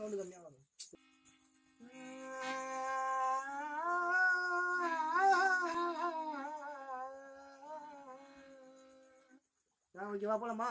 sound கம்மியா வரும் நான் ஓகேவா போலாமா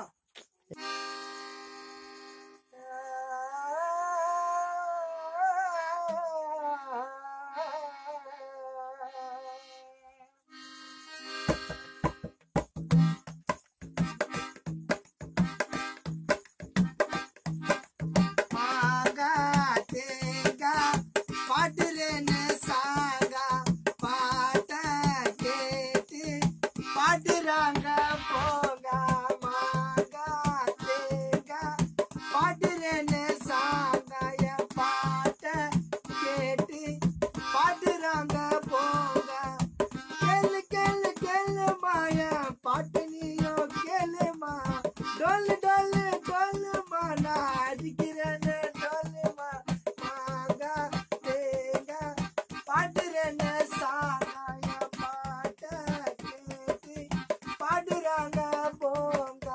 மாங்கா தேங்கா பாட்டுலேன்னு சாங்கா பாட்ட கேட்டு பாட்டுறாங்க போங்க மாங்கா தேங்கா பாட்டுலேன்னு சாங்கா என் பாட்ட கேட்டு பாட்டுறாங்க போங்க கேளு கேளு கேளுமா என் பாட்டு நீயோ கேளுமா டொல்லு டொல்லு டொல்லுமா நான் அடிக்கிறேன்னு டொல்லுமா மாங்கா தேங்கா பாட்டுறேன்னு சாங்காய பாட்ட கேட்டு பாடுறாங்க போங்க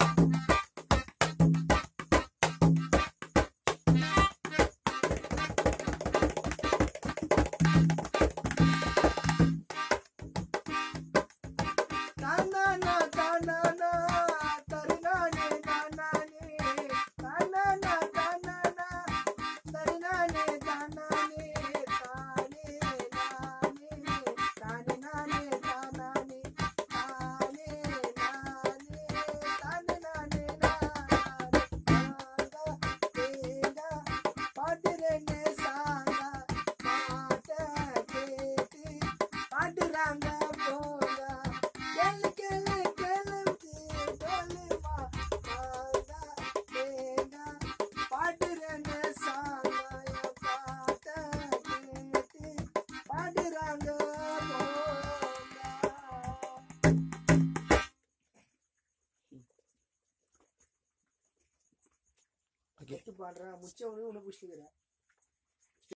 தானானா தானானா தருணானே தானானே தானானா தானானா தருணானே தானானே தானே நானே தானே நானே தானானே தானே நானே தானே நானே நானே தேங்கா பாடுறேன்னு சாங்கா பாட்ட கேட்டு பாடுறாங்க போங்க கேளு கேளு கேளு கேளுமா மாங்கா தேங்கா பாடுறேன்னு சாங்காய பாட்ட கேட்டு பாடுறாங்க போங்க பாடுறேன் முச்ச ஒன்று ஒன்று பிடிச்சிக்கிறேன்